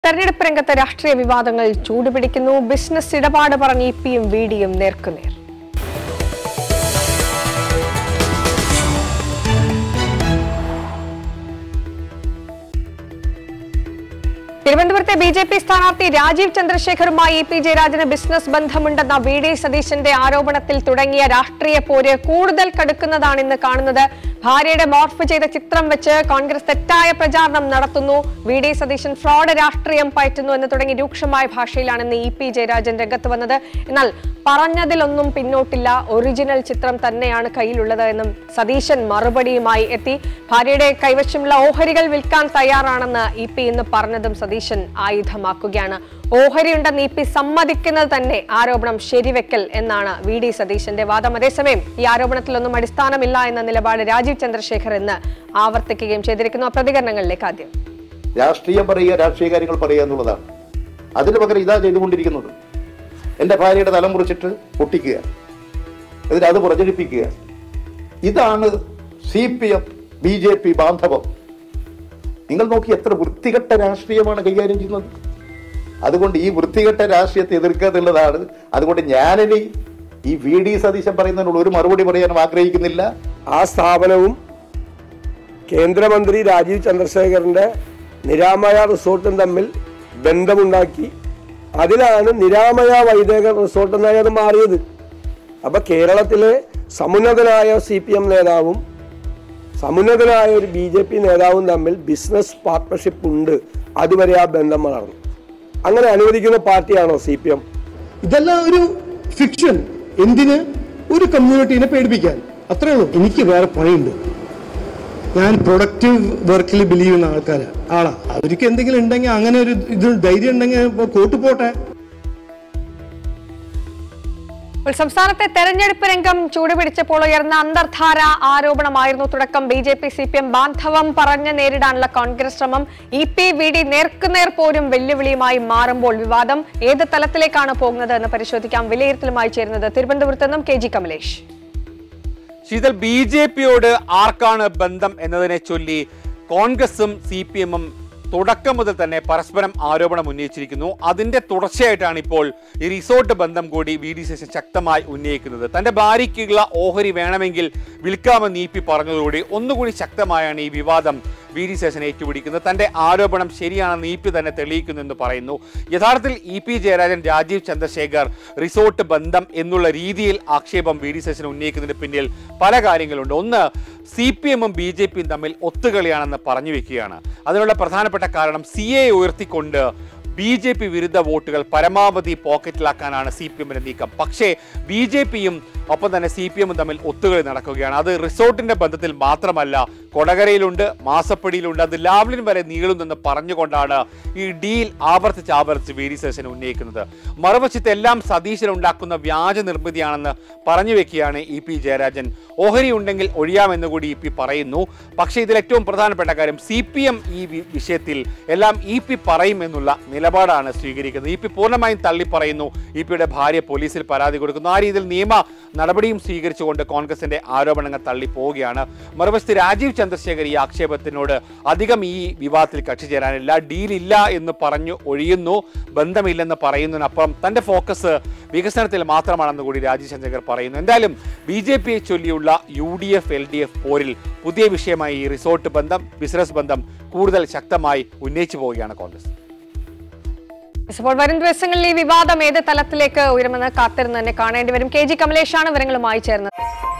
തെരഞ്ഞെടുപ്പ് രംഗത്ത് രാഷ്ട്രീയ വിവാദങ്ങൾ ചൂടുപിടിക്കുന്നു ബിസിനസ് ഇടപാട് പറഞ്ഞ് ഇ പിയും വി ഡിയും നേർക്കുനേർ തിരുവനന്തപുരത്തെ ബി ജെ പി സ്ഥാനാർത്ഥി രാജീവ് ചന്ദ്രശേഖറുമായി ഇ പി ജയരാജന് ബിസിനസ് ബന്ധമുണ്ടെന്ന വി ഡി സതീശന്റെ ആരോപണത്തിൽ തുടങ്ങിയ രാഷ്ട്രീയ പോര് കൂടുതൽ കടുക്കുന്നതാണിന്ന് കാണുന്നത് ഭാര്യയുടെ മോർഫ് ചെയ്ത ചിത്രം വെച്ച് കോൺഗ്രസ് തെറ്റായ പ്രചാരണം നടത്തുന്നു വി ഡി സതീശൻ ഫ്രോഡ് രാഷ്ട്രീയം പയറ്റുന്നു എന്ന് തുടങ്ങി രൂക്ഷമായ ഭാഷയിലാണ് ഇന്ന് ഇ പി ജയരാജൻ രംഗത്ത് വന്നത് എന്നാൽ പറഞ്ഞതിലൊന്നും പിന്നോട്ടില്ല ഒറിജിനൽ ചിത്രം തന്നെയാണ് കയ്യിലുള്ളത് എന്നും സതീശൻ മറുപടിയുമായി എത്തി ഭാര്യയുടെ കൈവശമുള്ള ഓഹരികൾ വിൽക്കാൻ തയ്യാറാണെന്ന് ഇ പി ഇന്ന് പറഞ്ഞതും സതീശൻ ആയുധമാക്കുകയാണ് ഓഹരിയുണ്ടെന്ന് ഇ പി സമ്മതിക്കുന്നത് തന്നെ ആരോപണം ശരിവെക്കൽ എന്നാണ് വി ഡി സതീശന്റെ വാദം അതേസമയം ഈ ആരോപണത്തിലൊന്നും അടിസ്ഥാനമില്ല എന്ന നിലപാട് രാജീവ് ചന്ദ്രശേഖർ ഇന്ന് ആവർത്തിക്കുകയും ചെയ്തിരിക്കുന്നു ആ പ്രതികരണങ്ങളിലേക്ക് ആദ്യം രാഷ്ട്രീയം പറയുക രാഷ്ട്രീയ കാര്യങ്ങൾ പറയുക എന്നുള്ളതാണ് അതിന് പകരം ഇതാ ചെയ്തുകൊണ്ടിരിക്കുന്നത് എൻ്റെ ഭാര്യയുടെ തലം മുറിച്ചിട്ട് പൊട്ടിക്കുക എന്നിട്ട് അത് പ്രചരിപ്പിക്കുക ഇതാണ് C P M B J P ബാന്ധവം നിങ്ങൾ നോക്കി എത്ര വൃത്തികെട്ട രാഷ്ട്രീയമാണ് കൈകാര്യം ചെയ്യുന്നത് അതുകൊണ്ട് ഈ വൃത്തികെട്ട രാഷ്ട്രീയത്തെ എതിർക്കുക എന്നുള്ളതാണ് അതുകൊണ്ട് ഞാനിനി ഈ വി ഡി സതീശൻ പറയുന്നതിനുള്ള ഒരു മറുപടി പറയാനും ആഗ്രഹിക്കുന്നില്ല ആ സ്ഥാപനവും കേന്ദ്രമന്ത്രി രാജീവ് ചന്ദ്രശേഖറിന്റെ നിരാമയ റിസോർട്ടും തമ്മിൽ ബന്ധമുണ്ടാക്കി അതിലാണ് നിരാമയ വൈദേക റിസോർട്ട് എന്നായി അത് മാറിയത് അപ്പൊ കേരളത്തിലെ സമുന്നതനായ സി പി എം നേതാവും സമുന്നതനായ ഒരു ബി ജെ പി നേതാവും തമ്മിൽ ബിസിനസ് പാർട്ട്ണർഷിപ്പ് ഉണ്ട് അതുവരെ ആ ബന്ധം വളർന്നു അങ്ങനെ അനുവദിക്കുന്ന പാർട്ടിയാണോ സി പി എം ഇതെല്ലാം ഒരു ഫിക്ഷൻ എന്തിന് ഒരു കമ്മ്യൂണിറ്റീനെ പേടിപ്പിക്കാൻ അത്രേ ഉള്ളൂ എനിക്ക് വേറെ പണിയുണ്ട് ഞാൻ പ്രൊഡക്റ്റീവ് വർക്കിൽ ബിലീവ് ചെയ്യുന്ന ആൾക്കാരാണ് ആളാ അവർക്ക് എന്തെങ്കിലും ഉണ്ടെങ്കിൽ അങ്ങനെ ഒരു ഇത് ധൈര്യം ഉണ്ടെങ്കിൽ ഇപ്പൊ കോർട്ട് പോട്ടെ ഇപ്പോൾ സംസ്ഥാനത്തെ തെരഞ്ഞെടുപ്പ് രംഗം ചൂടുപിടിച്ചപ്പോൾ ഉയർന്ന അന്തർധാര ആരോപണമായിരുന്നു തുടക്കം B J P C P M ബാന്ധവം പറഞ്ഞ് നേരിടാനുള്ള കോൺഗ്രസ് ശ്രമം ഇ പി വി ഡി നേർക്കുനേർ പോലും വെല്ലുവിളിയുമായി മാറുമ്പോൾ വിവാദം ഏത് തലത്തിലേക്കാണ് പോകുന്നത് എന്ന് പരിശോധിക്കാം വിലയിരുത്തലുമായി ചേരുന്നത് തിരുവനന്തപുരത്ത് നിന്നും K G Kamalesh Sheethal B J പിയോട് ആർക്കാണ് ബന്ധം എന്നതിനെ ചൊല്ലി കോൺഗ്രസും സി പി എമ്മും തുടക്കം മുതൽ തന്നെ പരസ്പരം ആരോപണം ഉന്നയിച്ചിരിക്കുന്നു അതിന്റെ തുടർച്ചയായിട്ടാണ് ഇപ്പോൾ ഈ റിസോർട്ട് ബന്ധം കൂടി വി ഡി സതീശൻ ശക്തമായി ഉന്നയിക്കുന്നത് തന്റെ ഭാര്യയ്ക്കുള്ള ഓഹരി വേണമെങ്കിൽ വിൽക്കാമെന്ന് ഇ പി പറഞ്ഞതോടുകൂടി ഒന്നുകൂടി ശക്തമായാണ് ഈ വിവാദം വി ഡി സതീശൻ ഏറ്റുപിടിക്കുന്നത് തന്റെ ആരോപണം ശരിയാണെന്ന് ഇ പി തന്നെ തെളിയിക്കുന്നു എന്ന് പറയുന്നു യഥാർത്ഥത്തിൽ E P Jayarajan Rajeev Chandrasekhar resort ബന്ധം എന്നുള്ള രീതിയിൽ ആക്ഷേപം വി ഡി സതീശൻ ഉന്നയിക്കുന്നതിന് പിന്നിൽ പല കാര്യങ്ങളുണ്ട് ഒന്ന് സി പി എമ്മും ബി ജെ പിയും തമ്മിൽ ഒത്തുകളിയാണെന്ന് പറഞ്ഞു വെക്കുകയാണ് അതിനുള്ള പ്രധാനപ്പെട്ട കാരണം സി എ ഉയർത്തിക്കൊണ്ട് ബി ജെ പി വിരുദ്ധ വോട്ടുകൾ പരമാവധി പോക്കറ്റിലാക്കാനാണ് സി പി എമ്മിന്റെ നീക്കം പക്ഷേ ബി ജെ പിയും ഒപ്പം തന്നെ സി പി എമ്മും തമ്മിൽ ഒത്തുകളി നടക്കുകയാണ് അത് റിസോർട്ടിന്റെ ബന്ധത്തിൽ മാത്രമല്ല കൊടകരയിലുണ്ട് മാസപ്പടിയിലുണ്ട് അത് ലാവ്ലിൻ വരെ നീളുന്നെന്ന് പറഞ്ഞുകൊണ്ടാണ് ഈ ഡീൽ ആവർത്തിച്ച് ആവർത്തിച്ച് വി ഡി സതീശൻ ഉന്നയിക്കുന്നത് മറുവശത്ത് എല്ലാം സതീശൻ ഉണ്ടാക്കുന്ന വ്യാജ നിർമ്മിതിയാണെന്ന് പറഞ്ഞു വെക്കുകയാണ് ഇ പി ജയരാജൻ ഓഹരി ഉണ്ടെങ്കിൽ ഒഴിയാമെന്ന് കൂടി ഇ പി പറയുന്നു പക്ഷേ ഇതിൽ ഏറ്റവും പ്രധാനപ്പെട്ട കാര്യം സി പി എം ഈ വി- വിഷയത്തിൽ എല്ലാം ഇ പി പറയും എന്നുള്ള നിലപാടാണ് സ്വീകരിക്കുന്നത് ഇ പി പൂർണ്ണമായും തള്ളി പറയുന്നു ഇ പിയുടെ ഭാര്യ പോലീസിൽ പരാതി കൊടുക്കുന്നു ആ രീതിയിൽ നിയമ നടപടിയും സ്വീകരിച്ചുകൊണ്ട് കോൺഗ്രസിന്റെ ആരോപണങ്ങൾ തള്ളി പോവുകയാണ് മറുവശത്ത് രാജീവ് ചന്ദ്രശേഖർ ഈ ആക്ഷേപത്തിനോട് അധികം ഈ വിവാദത്തിൽ കക്ഷി ചേരാനില്ല ഡീലില്ല എന്ന് പറഞ്ഞു ഒഴിയുന്നു ബന്ധമില്ലെന്ന് പറയുന്നതിനപ്പുറം തന്റെ ഫോക്കസ് വികസനത്തിൽ മാത്രമാണെന്ന് കൂടി രാജീവ് ചന്ദ്രശേഖർ പറയുന്നു എന്തായാലും ബി ജെ പിയെ ചൊല്ലിയുള്ള U D F L D F പോരിൽ പുതിയ വിഷയമായി ഈ റിസോർട്ട് ബന്ധം ബിസിനസ് ബന്ധം കൂടുതൽ ശക്തമായി ഉന്നയിച്ചു പോവുകയാണ് കോൺഗ്രസ് ഇപ്പോൾ വരും ദിവസങ്ങളിൽ ഈ വിവാദം ഏത് തലത്തിലേക്ക് ഉയരുമെന്ന് കാത്തിരുന്ന് തന്നെ കാണേണ്ടി വരും കെ ജി കമലേഷാണ് വിവരങ്ങളുമായി ചേർന്നത്